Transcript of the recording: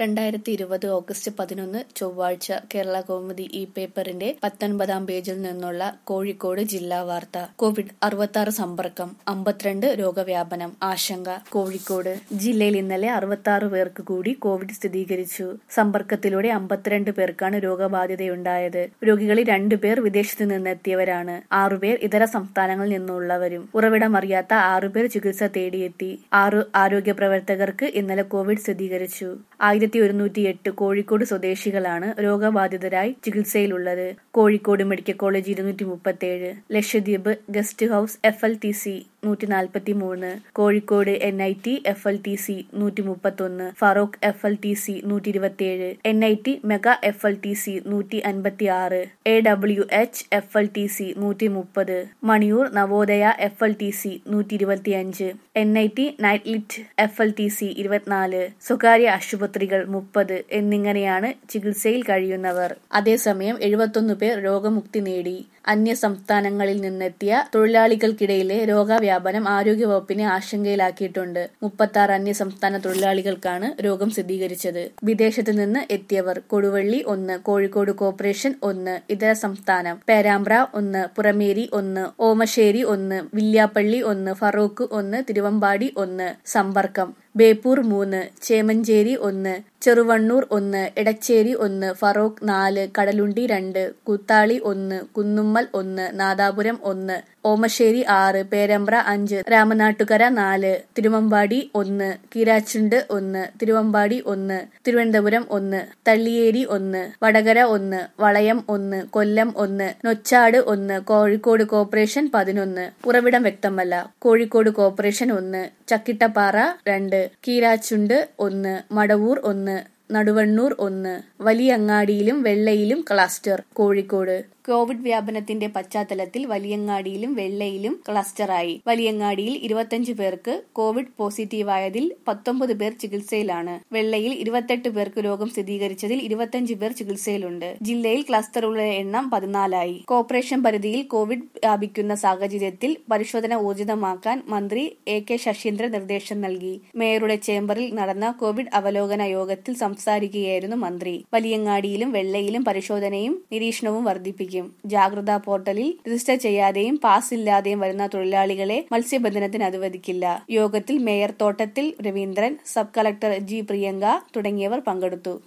രണ്ടായിരത്തി ഇരുപത് ഓഗസ്റ്റ് പതിനൊന്ന് ചൊവ്വാഴ്ച കേരള കൗമുദി ഈ പേപ്പറിന്റെ പത്തൊൻപതാം പേജിൽ നിന്നുള്ള കോഴിക്കോട് ജില്ലാ വാർത്ത കോവിഡ് അറുപത്തി സമ്പർക്കം അമ്പത്തിരണ്ട് രോഗവ്യാപനം ആശങ്ക കോഴിക്കോട് ജില്ലയിൽ ഇന്നലെ അറുപത്തി പേർക്ക് കൂടി കോവിഡ് സ്ഥിരീകരിച്ചു സമ്പർക്കത്തിലൂടെ അമ്പത്തിരണ്ട് പേർക്കാണ് രോഗബാധിതയുണ്ടായത് രോഗികളിൽ രണ്ടുപേർ വിദേശത്ത് നിന്നെത്തിയവരാണ് ആറുപേർ ഇതര സംസ്ഥാനങ്ങളിൽ നിന്നുള്ളവരും ഉറവിടമറിയാത്ത ആറുപേർ ചികിത്സ തേടിയെത്തി ആറു ആരോഗ്യ പ്രവർത്തകർക്ക് ഇന്നലെ കോവിഡ് സ്ഥിരീകരിച്ചു ആയിരത്തി ഒരുന്നൂറ്റി എട്ട് കോഴിക്കോട് സ്വദേശികളാണ് രോഗബാധിതരായി ചികിത്സയിലുള്ളത് കോഴിക്കോട് മെഡിക്കൽ കോളേജ് ഇരുന്നൂറ്റി മുപ്പത്തേഴ് Lakshadweep guest house F L T C നൂറ്റി നാൽപ്പത്തി മൂന്ന് Kozhikode N I T F L T C നൂറ്റി മുപ്പത്തൊന്ന് Feroke F L T C നൂറ്റി ഇരുപത്തിയേഴ് N I T mega F L T C നൂറ്റി അൻപത്തി ആറ് A W H F L T C നൂറ്റി മുപ്പത് Maniyur Navodaya F L T C നൂറ്റി ഇരുപത്തിയഞ്ച് N I T night lit F L T C ഇരുപത്തിനാല് സ്വകാര്യ ആശുപത്രികൾ മുപ്പത് എന്നിങ്ങനെയാണ് ചികിത്സയിൽ കഴിയുന്നവർ അതേസമയം എഴുപത്തൊന്ന് പേർ രോഗമുക്തി നേടി അന്യ സംസ്ഥാനങ്ങളിൽ നിന്നെത്തിയ തൊഴിലാളികൾക്കിടയിലെ രോഗവ്യാപനം ആരോഗ്യവകുപ്പിനെ ആശങ്കയിലാക്കിയിട്ടുണ്ട് മുപ്പത്തി ആറ് അന്യ സംസ്ഥാന തൊഴിലാളികൾക്കാണ് രോഗം സ്ഥിരീകരിച്ചത് വിദേശത്ത് നിന്ന് എത്തിയവർ കൊടുവള്ളി ഒന്ന് കോഴിക്കോട് കോർപ്പറേഷൻ ഒന്ന് ഇതര സംസ്ഥാനം പേരാമ്പ്ര ഒന്ന് പുറമേരി ഒന്ന് ഓമശ്ശേരി ഒന്ന് വില്യാപ്പള്ളി ഒന്ന് ഫറൂഖ് ഒന്ന് തിരുവമ്പാടി ഒന്ന് സമ്പർക്കം ബേപ്പൂർ മൂന്ന് ചേമഞ്ചേരി ഒന്ന് ചെറുവണ്ണൂർ ഒന്ന് എടച്ചേരി ഒന്ന് ഫറോക്ക് നാല് കടലുണ്ടി രണ്ട് കൂത്താളി ഒന്ന് കുന്നുമ്മൽ ഒന്ന് നാദാപുരം ഒന്ന് ഓമശ്ശേരി ആറ് പേരമ്പ്ര അഞ്ച് രാമനാട്ടുകര നാല് തിരുവമ്പാടി ഒന്ന് കീരാച്ചുണ്ട് ഒന്ന് തിരുവമ്പാടി ഒന്ന് തിരുവനന്തപുരം ഒന്ന് തള്ളിയേരി ഒന്ന് വടകര ഒന്ന് വളയം ഒന്ന് കൊല്ലം ഒന്ന് നൊച്ചാട് ഒന്ന് കോഴിക്കോട് കോർപ്പറേഷൻ പതിനൊന്ന് ഉറവിടം വ്യക്തമല്ല കോഴിക്കോട് കോർപ്പറേഷൻ ഒന്ന് ചക്കിട്ടപ്പാറ രണ്ട് കീരാച്ചുണ്ട് ഒന്ന് മടവൂർ ഒന്ന് നടുവണ്ണൂർ ഒന്ന് വലിയങ്ങാടിയിലും വെള്ളയിലും ക്ലസ്റ്റർ കോഴിക്കോട് കോവിഡ് വ്യാപനത്തിന്റെ പശ്ചാത്തലത്തിൽ വലിയങ്ങാടിയിലും വെള്ളയിലും ക്ലസ്റ്ററായി വലിയങ്ങാടിയിൽ ഇരുപത്തിയഞ്ച് പേർക്ക് കോവിഡ് പോസിറ്റീവായതിൽ പത്തൊമ്പത് പേർ ചികിത്സയിലാണ് വെള്ളയിൽ ഇരുപത്തെട്ട് പേർക്ക് രോഗം സ്ഥിരീകരിച്ചതിൽ ഇരുപത്തിയഞ്ച് പേർ ചികിത്സയിലുണ്ട് ജില്ലയിൽ ക്ലസ്റ്ററുകളുടെ എണ്ണം പതിനാലായി കോർപ്പറേഷൻ പരിധിയിൽ കോവിഡ് വ്യാപിക്കുന്ന സാഹചര്യത്തിൽ പരിശോധന ഊർജിതമാക്കാൻ മന്ത്രി എ കെ ശശീന്ദ്രൻ നിർദ്ദേശം നൽകി മേയറുടെ ചേംബറിൽ നടന്ന കോവിഡ് അവലോകന യോഗത്തിൽ സംസാരിക്കുകയായിരുന്നു മന്ത്രി വലിയങ്ങാടിയിലും വെള്ളയിലും പരിശോധനയും നിരീക്ഷണവും വർദ്ധിപ്പിക്കും ജാഗ്രതാ പോർട്ടലിൽ രജിസ്റ്റർ ചെയ്യാതെയും പാസ് ഇല്ലാതെയും വരുന്ന തൊഴിലാളികളെ മത്സ്യബന്ധനത്തിന് അനുവദിക്കില്ല യോഗത്തിൽ mayor Thottathil Ravindran sub collector G Priyanka തുടങ്ങിയവർ പങ്കെടുത്തു